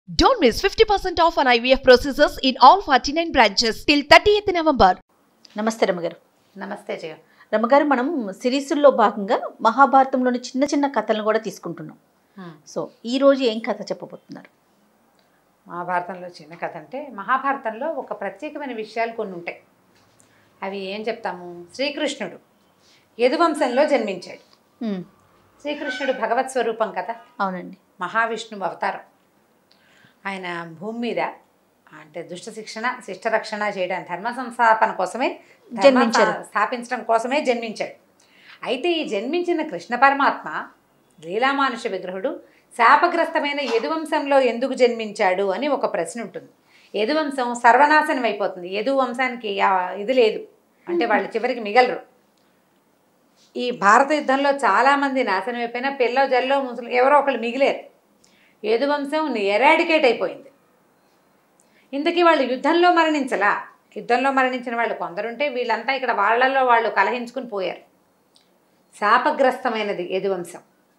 Don't miss 50% off on IVF procedures in all 49 branches till 30th November. నమస్తే రమ్మగారు నమస్తే జయ రమ్మగారు మనం సిరీస్లో భాగంగా మహాభారతంలోని చిన్న చిన్న కథలను కూడా తీసుకుంటున్నాం సో ఈ రోజు ఏం కథ చెప్పబోతున్నారు మహాభారతంలో చిన్న కథ అంటే మహాభారతంలో ఒక ప్రత్యేకమైన విషయాలు కొన్ని ఉంటాయి అవి ఏం చెప్తాము శ్రీకృష్ణుడు యదువంశంలో జన్మించాడు మ్మ్. శ్రీకృష్ణుడు భగవత్ స్వరూపం కదా అవునండి మహావిష్ణువు అవతారం ఆయన భూమి మీద అంటే దుష్ట శిక్షణ శిష్ట రక్షణ చేయడానికి ధర్మ సంస్థాపన కోసమే ధర్మ జన్మించారు. స్థా- స్థాపించడం కోసమే జన్మించాడు అయితే ఈ జన్మించిన కృష్ణ పరమాత్మ లీలామానుష విగ్రహుడు శాపగ్రస్తమైన యదువంశంలో ఎందుకు జన్మించాడు అని ఒక ప్రశ్న ఉంటుంది యదువంశం సర్వనాశనం అయిపోతుంది యదు వంశానికి ఆ ఇది లేదు అంటే వాళ్ళు చివరికి మిగలరు ఈ భారత యుద్ధంలో చాలామంది నాశనం అయిపోయినా పిల్ల జల్లో ముసలు ఎవరో ఒకళ్ళు మిగిలేరు యదువంశం ఎరాడికేట్ అయిపోయింది ఇంతకీ వాళ్ళు యుద్ధంలో మరణించలా యుద్ధంలో మరణించిన వాళ్ళు కొందరుంటే వీళ్ళంతా ఇక్కడ వాళ్ళల్లో వాళ్ళు కలహించుకుని పోయారు శాపగ్రస్తమైనది యదువంశం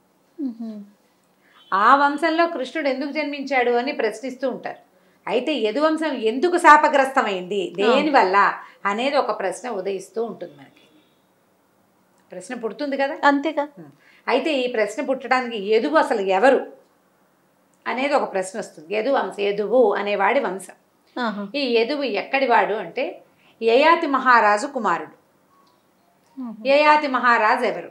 ఆ వంశంలో కృష్ణుడు ఎందుకు జన్మించాడు అని ప్రశ్నిస్తూ ఉంటారు అయితే యదువంశం ఎందుకు శాపగ్రస్తమైంది దేనివల్ల అనేది ఒక ప్రశ్న ఉదయిస్తూ ఉంటుంది మనకి ప్రశ్న పుడుతుంది కదా అంతేగా అయితే ఈ ప్రశ్న పుట్టడానికి యదువు అసలు ఎవరు అనేది ఒక ప్రశ్న వస్తుంది యదు వంశ యదువు అనేవాడి వంశం ఆహా. ఈ యదువు ఎక్కడి వాడు అంటే యయాతి మహారాజు కుమారుడు యయాతి మహారాజు ఎవరు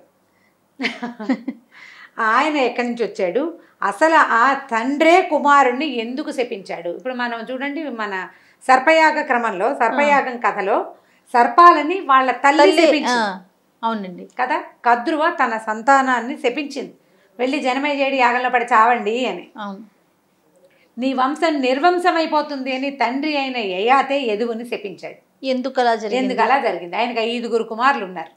ఆయన ఎక్కడి నుంచి వచ్చాడు అసలు ఆ తండ్రే కుమారుణ్ణి ఎందుకు శపించాడు ఇప్పుడు మనం చూడండి మన సర్పయాగ క్రమంలో సర్పయాగం కథలో సర్పాలని వాళ్ళ తల్లి తల్లి, ఆ, శపించింది అవునండి కదా కద్రువ తన సంతానాన్ని శపించింది వెళ్ళి జనమేజేడి యాగంలో పడి చావండి అని అవును నీ వంశం నిర్వంశమైపోతుంది అని తండ్రి అయిన యయాతే యదువుని శపించాడు ఎందుకు అలా జరిగింది ఎందుకు అలా జరిగింది ఆయనకు ఐదుగురు కుమారులు ఉన్నారు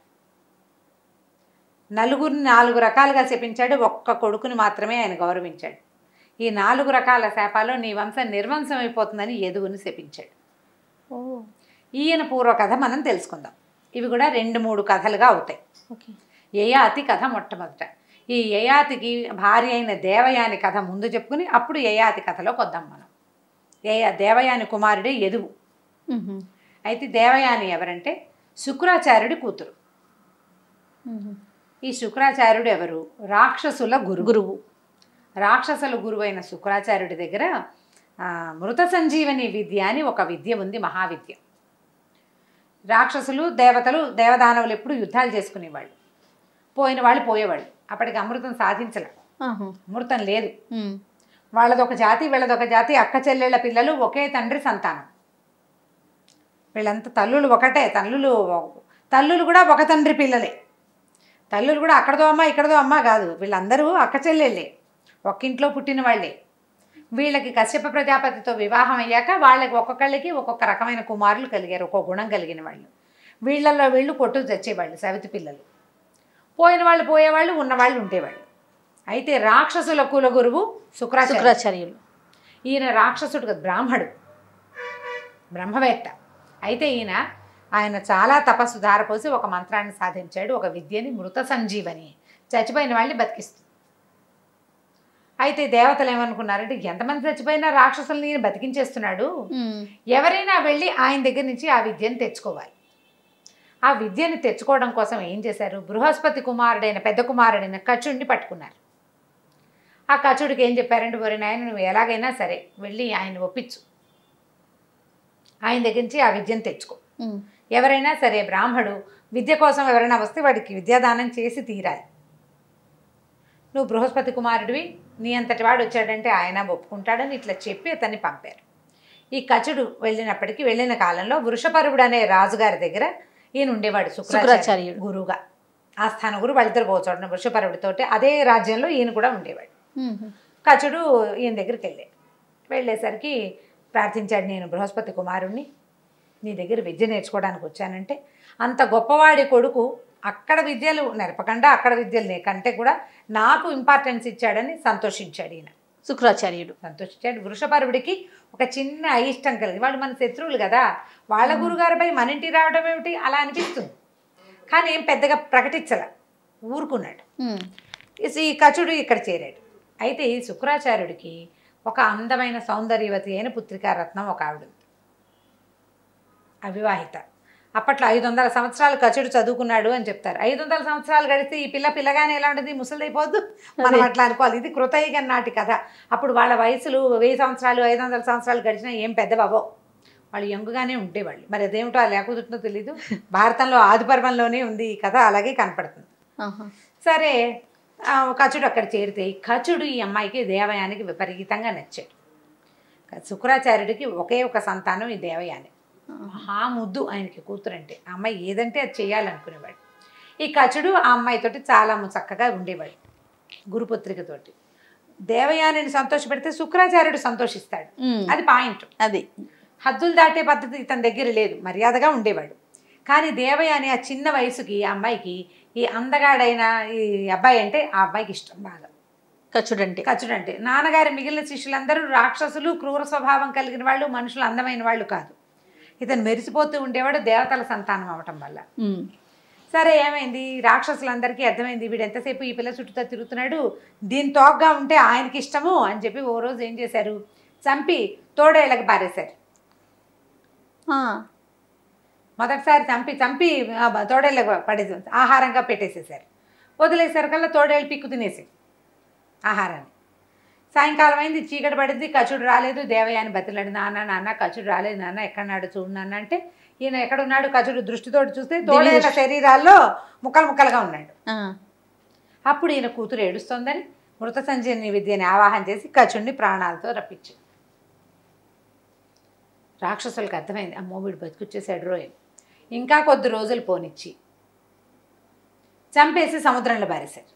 నలుగురిని నాలుగు రకాలుగా శపించాడు ఒక్క కొడుకుని మాత్రమే ఆయన గౌరవించాడు ఈ నాలుగు రకాల శాపాల్లో నీ వంశం నిర్వంశం అయిపోతుందని యదువుని శపించాడు ఓ ఈయన పూర్వకథ మనం తెలుసుకుందాం ఇవి కూడా రెండు మూడు కథలుగా అవుతాయి ఓకే యయాతి కథ మొట్టమొదట ఈ యయాతికి భార్య అయిన దేవయాని కథ ముందు చెప్పుకుని అప్పుడు యయాతి కథలోకి వద్దాం మనం యయ దేవయాని కుమారుడే యదువు మ్మ్. అయితే దేవయాని ఎవరంటే శుక్రాచార్యుడి కూతురు మ్మ్. ఈ శుక్రాచార్యుడు ఎవరు రాక్షసుల గురువు గురువు రాక్షసుల గురువైన శుక్రాచార్యుడి దగ్గర ఆ, మృత సంజీవని విద్య అని ఒక విద్య ఉంది మహావిద్య రాక్షసులు దేవతలు దేవదానవులు ఎప్పుడు యుద్ధాలు చేసుకునేవాళ్ళు పోయిన వాళ్ళు పోయేవాళ్ళు అప్పటికి అమృతం సాధించలే ఆహా. అమృతం లేదు మ్మ్. వాళ్ళదొక జాతి వీళ్ళదొక జాతి అక్క చెల్లెళ్ళ పిల్లలు ఒకే తండ్రి సంతానం వీళ్ళంతా తల్లులు ఒకటే తల్లులు తల్లులు కూడా ఒక తండ్రి పిల్లలే తల్లులు కూడా అక్కడదో అమ్మ ఇక్కడదో అమ్మ కాదు వీళ్ళందరూ అక్క చెల్లెళ్ళే ఒక్కింట్లో పుట్టిన వాళ్ళే వీళ్ళకి కశ్యప ప్రజాపతితో వివాహం అయ్యాక వాళ్ళకి ఒక్కొక్కళ్ళకి ఒక్కొక్క రకమైన కుమారులు కలిగారు ఒక్కొక్క గుణం కలిగిన వాళ్ళు వీళ్ళల్లో వీళ్ళు కొట్టు తెచ్చేవాళ్ళు సవితి పిల్లలు పోయిన వాళ్ళు పోయేవాళ్ళు ఉన్నవాళ్ళు ఉండేవాళ్ళు అయితే రాక్షసుల కుల గురువు శుక్రాచార్య శుక్రాచార్యులు ఈయన రాక్షసుడు కాదు, బ్రాహ్మడు బ్రహ్మవేత్త అయితే ఈయన ఆయన చాలా తపస్సు ధారపోసి ఒక మంత్రాన్ని సాధించాడు ఒక విద్యని మృత సంజీవని చచ్చిపోయిన వాళ్ళని బతికిస్తుంది అయితే దేవతలు ఏమనుకున్నారంటే ఎంతమంది చచ్చిపోయినా రాక్షసుల్ని ఈయన బతికించేస్తున్నాడు మ్మ్. ఎవరైనా వెళ్ళి ఆయన దగ్గర నుంచి ఆ విద్యను తెచ్చుకోవాలి ఆ విద్యని తెచ్చుకోవడం కోసం ఏం చేశారు బృహస్పతి కుమారుడైన పెద్ద కుమారుడైన కచుడిని పట్టుకున్నారు ఆ కచుడికి ఏం చెప్పారంటే ఒరే నాయన నువ్వు ఎలాగైనా సరే వెళ్ళి ఆయన ఒప్పించు ఆయన దగ్గర నుంచి ఆ విద్యను తెచ్చుకో మ్మ్. ఎవరైనా సరే బ్రాహ్మడు విద్య కోసం ఎవరైనా వస్తే వాడికి విద్యాదానం చేసి తీరాలి నువ్వు బృహస్పతి కుమారుడివి నీ అంతటి వాడు వచ్చాడంటే ఆయన ఒప్పుకుంటాడని ఇట్లా చెప్పి అతన్ని పంపారు ఈ కచుడు వెళ్ళినప్పటికీ వెళ్ళిన కాలంలో వృషపరుడు అనే రాజుగారి దగ్గర ఈయన ఉండేవాడు శుక్రాచార్యుడు శుక్రాచార్యుడు. గురువుగా ఆ స్థాన గురు వాళ్ళిద్దరు పోచోడు వృషపరుడితోటి అదే రాజ్యంలో ఈయన కూడా ఉండేవాడు మ్మ్. కచుడు ఈయన దగ్గరికి వెళ్ళాడు వెళ్ళేసరికి ప్రార్థించాడు నేను బృహస్పతి కుమారుణ్ణి నీ దగ్గర విద్య నేర్చుకోవడానికి వచ్చానంటే అంత గొప్పవాడి కొడుకు అక్కడ విద్యలు నేర్పకుండా అక్కడ విద్యలు నే- కంటే కూడా నాకు ఇంపార్టెన్స్ ఇచ్చాడని సంతోషించాడు ఈయన శుక్రాచార్యుడు సంతోషించాడు వృషపరుడికి ఒక చిన్న అయిష్టం కలిగింది వాళ్ళు మన శత్రువులు కదా వాళ్ళ గురుగారిపై మన ఇంటికి రావడం ఏమిటి అలా అనిపిస్తుంది కానీ ఏం పెద్దగా ప్రకటించల ఊరుకున్నాడు మ్మ్. ఈ కచుడు ఇక్కడ చేరాడు అయితే ఈ శుక్రాచార్యుడికి ఒక అందమైన సౌందర్యవతి అయిన పుత్రికారత్నం ఒక ఆవిడ ఉంది. అవివాహిత అప్పట్లో ఐదు వందల సంవత్సరాలు కచుడు చదువుకున్నాడు అని చెప్తారు ఐదు వందల సంవత్సరాలు గడిస్తే ఈ పిల్ల పిల్లగానే ఎలా ఉంటుంది ముసలిదైపోద్దు మనం అదే. అట్లా అనుకోవాలి ఇది కృతయుగం నాటి కథ అప్పుడు వాళ్ళ వయసులు వెయ్యి సంవత్సరాలు ఐదు వందల సంవత్సరాలు గడిచినా ఏం పెద్దవో వాళ్ళు యంగుగానే ఉండేవాళ్ళు మరి అదేమిటో అలా లేకపోతుందో తెలీదు భారతంలో ఆదిపర్వంలోనే ఉంది ఈ కథ అలాగే కనపడుతుంది ఆహా. సరే ఆ, కచుడు అక్కడ చేరితే ఈ కచుడు ఈ అమ్మాయికి దేవయానికి విపరీతంగా నచ్చాడు శుక్రాచార్యుడికి ఒకే ఒక సంతానం ఈ దేవయాని మహా ముద్దు ఆయనకి కూతురంటే ఆ అమ్మాయి ఏదంటే అది చేయాలనుకునేవాడు ఈ కచుడు ఆ అమ్మాయితోటి చాలా చక్కగా ఉండేవాడు గురుపుత్రికతోటి దేవయానిని సంతోషపెడితే శుక్రాచార్యుడు సంతోషిస్తాడు ఉమ్. అది పాయింట్ అది హద్దులు దాటే పద్ధతి ఇతని దగ్గర లేదు మర్యాదగా ఉండేవాడు కానీ దేవయాని ఆ చిన్న వయసుకి ఆ అమ్మాయికి ఈ అందగాడైన ఈ అబ్బాయి అంటే ఆ అబ్బాయికి ఇష్టం బాగా ఖర్చుడంటే ఖర్చుడు అంటే నాన్నగారి మిగిలిన శిష్యులందరూ రాక్షసులు క్రూర స్వభావం కలిగిన వాళ్ళు మనుషులు అందమైన వాళ్ళు కాదు ఇతను మెరిసిపోతూ ఉండేవాడు దేవతల సంతానం అవటం వల్ల ఉమ్. సరే ఏమైంది రాక్షసులందరికీ అర్థమైంది వీడు ఎంతసేపు ఈ పిల్ల చుట్టూతో తిరుగుతున్నాడు దీని తోగ్గా ఉంటే ఆయనకి ఇష్టము అని చెప్పి ఓ రోజు ఏం చేశారు చంపి తోడేళ్ళకి పారేశారు ఆ. మొదటిసారి చంపి చంపి ఆ, తోడేళ్ళకి పడేసి ఆహారంగా పెట్టేసేసారు వదిలేసారు కల్లా తోడేళ్ళు పిక్కు తినేసి ఆహారాన్ని సాయంకాలం అయింది చీకటి పడింది కచుడు రాలేదు దేవయాని బతిలాడు నాన్న నాన్న కచుడు రాలేదు నాన్న ఎక్కడున్నాడు చూడు నాన్న అంటే ఈయన ఎక్కడున్నాడు కచుడు దృష్టితోటి చూస్తే తోడేళ్ళ శరీరాల్లో ముక్కలు ముక్కలుగా ఉన్నాడు ఆ. అప్పుడు ఈయన కూతురు ఏడుస్తోందని మృత సంజీవని విద్యని ఆవాహన చేసి కచుడిని ప్రాణాలతో రప్పించాడు రాక్షసులకు అర్థమైంది అమ్మో వీడు బతికొచ్చేసాడు రోయ్ ఇంకా కొద్ది రోజులు పోనిచ్చి చంపేసి సముద్రంలో బారేశారు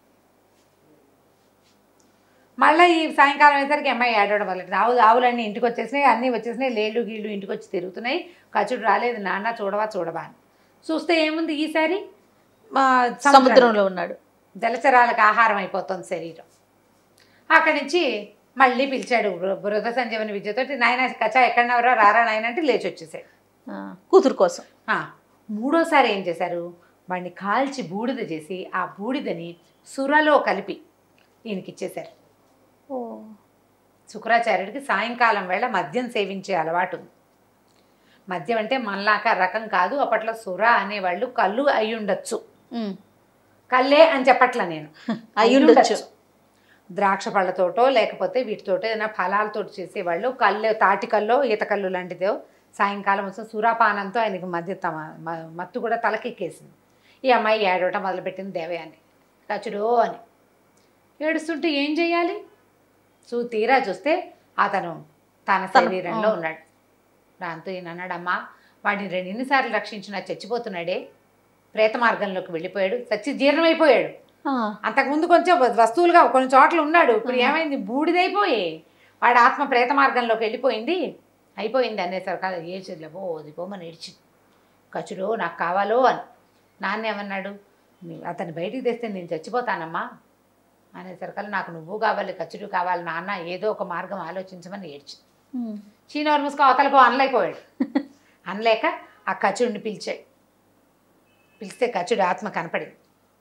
మళ్ళీ ఈ సాయంకాలం అయ్యేసరికి అమ్మాయి ఏడవడం వల్ల ఆవు ఆవులన్నీ ఇంటికి వచ్చేసినాయి అన్నీ వచ్చేసినాయి లేళ్ళు గీళ్ళు ఇంటికి వచ్చి తిరుగుతున్నాయి కచుడు రాలేదు నాన్న చూడవా చూడవా అని చూస్తే ఏముంది ఈసారి ఆ, సముద్రంలో. సముద్రంలో ఉన్నాడు జలచరాలకు ఆహారం అయిపోతుంది శరీరం అక్కడి నుంచి మళ్ళీ పిలిచాడు బృ- బృహద సంజీవని విద్యతోటి నాయన కచా ఎక్కడనవరో రారా నాయన అంటే లేచి వచ్చేసాడు ఆ. కూతురు కోసం ఆ, మూడోసారి ఏం చేశారు వాడిని కాల్చి బూడిద చేసి ఆ బూడిదని సురలో కలిపి ఈయనకిచ్చేశారు ఓ శుక్రాచార్యుడికి సాయంకాలం వేళ మద్యం సేవించే అలవాటు ఉంది మద్యం అంటే మనలాక రకం కాదు అప్పట్లో సుర అనేవాళ్ళు కళ్ళు అయి ఉండొచ్చు ఉమ్. కల్లే అని చెప్పట్ల నేను అయ్యుండొచ్చు. ద్రాక్ష పళ్ళతోటో లేకపోతే వీటితోటో ఏదైనా ఫలాలతో చేసేవాళ్ళు కళ్ళు తాటి కల్లో ఈత కళ్ళు లాంటిదో సాయంకాలం వస్తే సురాపానంతో ఆయనకి మధ్య తమ మ- మత్తు కూడా తలకెక్కేసింది ఈ అమ్మాయి ఏడవటం మొదలుపెట్టింది దేవయాని కచుడో అని ఏడుస్తుంటే ఏం చేయాలి చూ తీరా చూస్తే అతను తన తన- శరీరంలో ఆ. ఉన్నాడు దాంతో ఈయన అన్నాడు అమ్మా వాడిని రెండు ఎన్నిసార్లు రక్షించినా చచ్చిపోతున్నాడే ప్రేత మార్గంలోకి వెళ్ళిపోయాడు చచ్చి జీర్ణమైపోయాడు ఆ. అంతకుముందు కొంచెం వ- వస్తువులుగా కొన్ని చోట్ల ఉన్నాడు ఇప్పుడు ఆహా. ఏమైంది బూడిదైపోయి వాడి ఆత్మ ప్రేత మార్గంలోకి వెళ్ళిపోయింది అయిపోయింది అనేసరికి కాదు ఏ చెల్లెవో ఓదిపోమని ఏడ్చింది కచుడో నాకు కావాలో అని నాన్న ఏమన్నాడు "నీ- అతన్ని బయటికి తెస్తే నేను చచ్చిపోతానమ్మా అనేసరికల్లా నాకు నువ్వు కావాలి కచుడు కావాలి నాన్న ఏదో ఒక మార్గం ఆలోచించమని ఏడ్చింది ఉమ్. చీనోరు ముసుకు అవతలకు అనలేకపోయాడు అనలేక ఆ కచుడిని పిలిచాడు పిలిస్తే కచుడు ఆత్మ కనపడింది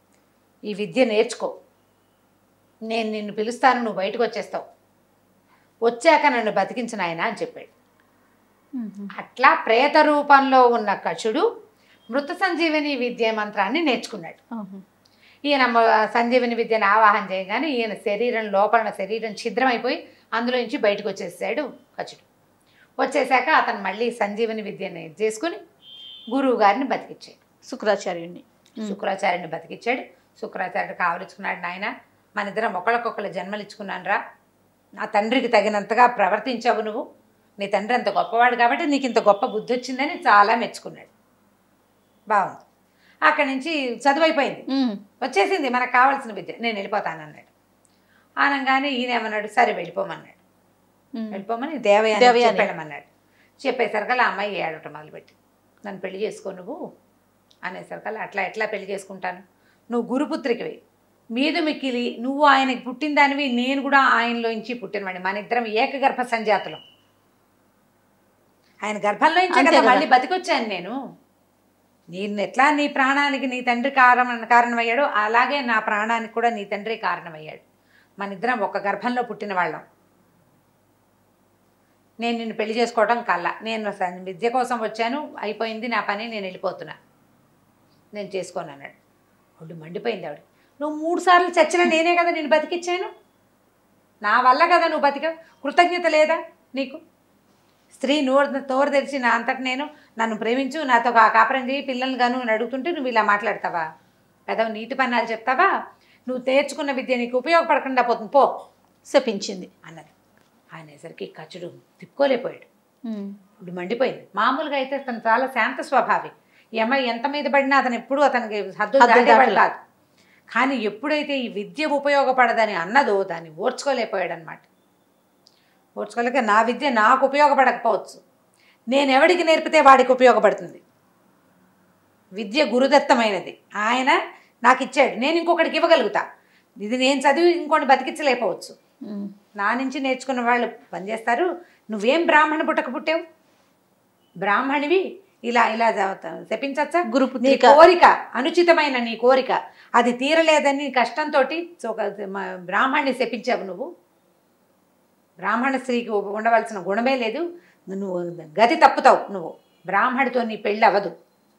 ఈ విద్య నేర్చుకో నేను నిన్ను పిలుస్తాను నువ్వు బయటకు వచ్చేస్తావు వచ్చాక నన్ను బతికించిన ఆయన అని చెప్పాడు ఉమ్. అట్లా ప్రేత రూపంలో ఉన్న కచుడు మృత సంజీవని విద్య మంత్రాన్ని నేర్చుకున్నాడు ఆహా. ఈయన మ- సంజీవని విద్యను ఆవాహన చేయగానే ఈయన శరీరం లోపల శరీరం ఛిద్రమైపోయి అందులో నుంచి బయటకు వచ్చేసాడు కచుడు వచ్చేసాక అతను మళ్ళీ సంజీవని విద్యని చేసుకుని గురువు గారిని బతికిచ్చాడు శుక్రాచార్యుణ్ణి ఉమ్. శుక్రాచార్యుని బతికిచ్చాడు శుక్రాచార్యుడు కావలించుకున్నాడు నాయన మన ఇద్దరం ఒకళ్ళకొకళ్ళు జన్మలు ఇచ్చుకున్నాను రా నా తండ్రికి తగినంతగా ప్రవర్తించావు నువ్వు నీ తండ్రి అంత గొప్పవాడు కాబట్టి నీకు ఇంత గొప్ప బుద్ధి వచ్చిందని చాలా మెచ్చుకున్నాడు బాగుంది అక్కడి నుంచి చదువు అయిపోయింది ఉమ్. వచ్చేసింది మనకు కావాల్సిన విద్య నేను వెళ్ళిపోతానన్నాడు ఆనంగానే ఈయన ఏమన్నాడు సరే వెళ్ళిపోమన్నాడు ఉమ్. వెళ్ళిపోమని దేవయాని దేవయాని. చెప్పాడమన్నాడు చెప్పేసరికల్లా ఆ అమ్మాయి ఏడవటం మొదలుపెట్టి నన్ను పెళ్లి చేసుకో నువ్వు అనేసరికల్లా అట్లా ఎట్లా పెళ్లి చేసుకుంటాను నువ్వు గురుపుత్రికివి మీద మిక్కిలి నువ్వు ఆయనకి పుట్టిన దానివి నేను కూడా ఆయనలోంచి పుట్టినవాడిని మన ఇద్దరం ఏకగర్భ సంజాతులం ఆయన గర్భంలోంచి అంతే కదా కదా. మళ్ళీ బతికొచ్చాను నేను నేను ఎట్లా నీ ప్రాణానికి నీ తండ్రి కారణం కారణమయ్యాడో అలాగే నా ప్రాణానికి కూడా నీ తండ్రి కారణమయ్యాడు మన ఇద్దరం ఒక గర్భంలో పుట్టిన వాళ్ళం నేను నిన్ను పెళ్లి చేసుకోవడం కల్లా నేను స- విద్య కోసం వచ్చాను అయిపోయింది నా పని నేను వెళ్ళిపోతున్నా నేను చేసుకోను అన్నాడు ఒళ్ళు మండిపోయింది ఆవిడ నువ్వు మూడు సార్లు చచ్చినా నేనే కదా నేను బతికిచ్చాను నా వల్ల కదా నువ్వు బతిక కృతజ్ఞత లేదా నీకు స్త్రీ నోరు తోరు తెరిచి నా అంతటి నేను నన్ను ప్రేమించు నాతో కా- కాపురం చేయి పిల్లల్ని గాను అని అడుగుతుంటే నువ్వు ఇలా మాట్లాడతావా పెదవి నీతి పన్నాలు చెప్తావా నువ్వు నేర్చుకున్న విద్య నీకు ఉపయోగపడకుండా పోతుంది పో శపించింది అన్నది ఆయనేసరికి కచ్చుడు తిప్పుకోలేకపోయాడు ఇప్పుడు మండిపోయింది మామూలుగా అయితే తను చాలా శాంత స్వభావి ఈ అమ్మాయి ఎంత మీద పడినా అతను ఎప్పుడూ అతనికి హద్దులు హద్దులు దాటేవాడు దాటలేదు. కాదు కానీ ఎప్పుడైతే ఈ విద్య ఉపయోగపడదని అన్నదో దాన్ని ఓర్చుకోలేకపోయాడు అనమాట ఓర్చుకోలేక నా విద్య నాకు ఉపయోగపడకపోవచ్చు నేను ఎవడికి నేర్పితే వాడికి ఉపయోగపడుతుంది విద్య గురుదత్తమైనది ఆయన నాకు ఇచ్చాడు నేను ఇంకొకటికి ఇవ్వగలుగుతా ఇది నేను చదివి ఇంకోటి బతికించలేకపోవచ్చు నా నుంచి నేర్చుకున్న వాళ్ళు పనిచేస్తారు నువ్వేం బ్రాహ్మణ పుట్టక పుట్టావు బ్రాహ్మణివి ఇలా ఇలా చ- శపించచ్చా నీ గురుపుత్రిక కోరిక అనుచితమైన నీ కోరిక అది తీరలేదని కష్టంతో ఒక మ- బ్రాహ్మణ్ణి శపించావు నువ్వు బ్రాహ్మణ స్త్రీకి ఉండవలసిన గుణమే లేదు నువ్వు గతి తప్పుతావు నువ్వు బ్రాహ్మడితో నీ పెళ్ళి అవ్వదు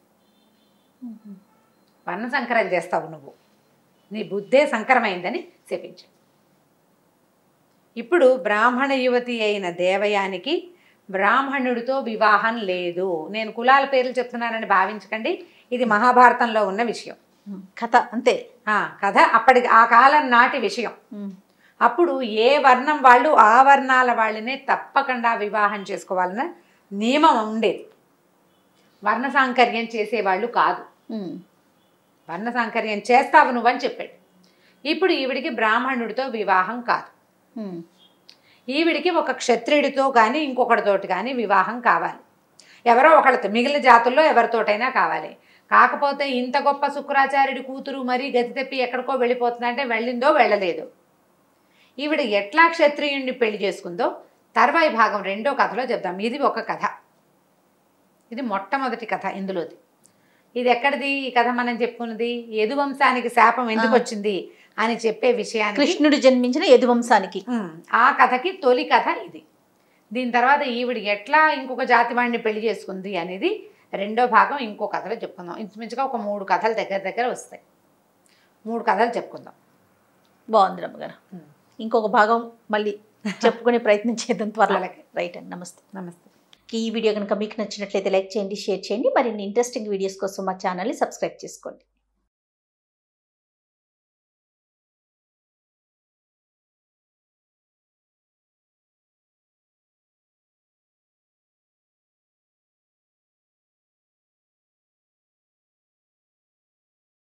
వర్ణ సంకరం చేస్తావు నువ్వు నీ బుద్ధే సంకరమైందని శపించావు ఇప్పుడు బ్రాహ్మణ యువతి అయిన దేవయానికి బ్రాహ్మణుడితో వివాహం లేదు నేను కులాల పేర్లు చెప్తున్నానని భావించకండి ఇది మహాభారతంలో ఉన్న విషయం కథ అంతే ఆ కథ అప్పటి ఆ కాలం నాటి విషయం అప్పుడు ఏ వర్ణం వాళ్ళు ఆ వర్ణాల వాళ్ళనే తప్పకుండా వివాహం చేసుకోవాలన్న నియమం ఉండేది వర్ణ సాంకర్యం చేసేవాళ్ళు కాదు వర్ణ సాంకర్యం చేస్తావు నువ్వని చెప్పాడు ఇప్పుడు ఈవిడికి బ్రాహ్మణుడితో వివాహం కాదు ఈవిడికి ఒక క్షత్రియుడితో కానీ ఇంకొకటితోటి కానీ వివాహం కావాలి ఎవరో ఒకళ్ళతో మిగిలిన జాతుల్లో ఎవరితోటైనా కావాలి కాకపోతే ఇంత గొప్ప శుక్రాచార్యుడి కూతురు మరీ గతి తప్పి ఎక్కడికో వెళ్ళిపోతుందంటే వెళ్ళిందో వెళ్ళలేదు ఈవిడ ఎట్లా క్షత్రియుడిని పెళ్లి చేసుకుందో తర్వాయి భాగం రెండో కథలో చెప్దాం ఇది ఒక కథ ఇది మొట్టమొదటి కథ ఇందులోది ఇది ఎక్కడిది ఈ కథ మనం చెప్పుకున్నది యదువంశానికి శాపం ఎందుకు ఆ. వచ్చింది అని చెప్పే విషయానికి కృష్ణుడు జన్మించిన యదువంశానికి ఉమ్, ఆ కథకి తొలి కథ ఇది దీని తర్వాత ఈవిడ ఎట్లా ఇంకొక జాతి వాడిని పెళ్లి చేసుకుంది అనేది రెండో భాగం ఇంకో కథలో చెప్పుకుందాం ఇంచుమించుగా ఒక మూడు కథలు దగ్గర దగ్గర వస్తాయి మూడు కథలు చెప్పుకుందాం బాగుంది రమ్మగారు ఉమ్. ఇంకొక భాగం మళ్ళీ చెప్పుకునే ప్రయత్నం చేద్దాం త్వరలో అలాగే. రైట్ అండి నమస్తే నమస్తే ఈ వీడియో కనుక మీకు నచ్చినట్లయితే లైక్ చేయండి షేర్ చేయండి మరిన్ని ఇంట్రెస్టింగ్ వీడియోస్ కోసం మా ఛానల్ని సబ్స్క్రైబ్ చేసుకోండి